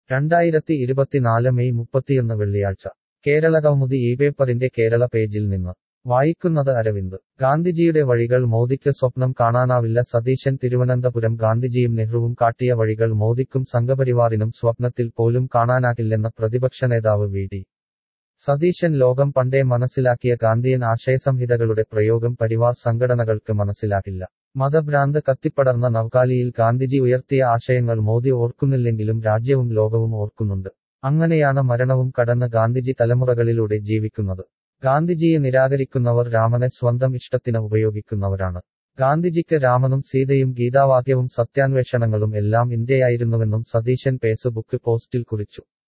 രണ്ടായിരത്തി ഇരുപത്തിനാല് മെയ് മുപ്പത്തിയൊന്ന് വെള്ളിയാഴ്ച കേരള കൗമുദി ഈ പേപ്പറിന്റെ കേരള പേജിൽ നിന്ന് വായിക്കുന്നത് അരവിന്ദ് ഗാന്ധിജിയുടെ വഴികൾ മോദിക്ക് സ്വപ്നം കാണാനാവില്ല സതീശൻ തിരുവനന്തപുരം ഗാന്ധിജിയും നെഹ്റുവും കാട്ടിയ വഴികൾ മോദിക്കും സംഘപരിവാറിനും സ്വപ്നത്തിൽ പോലും കാണാനാകില്ലെന്ന പ്രതിപക്ഷ നേതാവ് വി ഡി സതീശൻ ലോകം പണ്ടേ മനസ്സിലാക്കിയ ഗാന്ധിയൻ ആശയസംഹിതകളുടെ പ്രയോഗം പരിവാർ സംഘടനകൾക്ക് മനസ്സിലാകില്ല മതഭ്രാന്ത് കത്തിപ്പടർന്ന നവ്കാലിയിൽ ഗാന്ധിജി ഉയർത്തിയ ആശയങ്ങൾ മോദി ഓർക്കുന്നില്ലെങ്കിലും രാജ്യവും ലോകവും ഓർക്കുന്നുണ്ട് അങ്ങനെയാണ് മരണവും കടന്ന് ഗാന്ധിജി തലമുറകളിലൂടെ ജീവിക്കുന്നത് ഗാന്ധിജിയെ നിരാകരിക്കുന്നവർ രാമനെ സ്വന്തം ഇഷ്ടത്തിന് ഉപയോഗിക്കുന്നവരാണ് ഗാന്ധിജിക്ക് രാമനും സീതയും ഗീതാവാക്യവും സത്യാന്വേഷണങ്ങളും എല്ലാം ഇന്ത്യയായിരുന്നുവെന്നും സതീശൻ ഫേസ്ബുക്ക് പോസ്റ്റിൽ കുറിച്ചു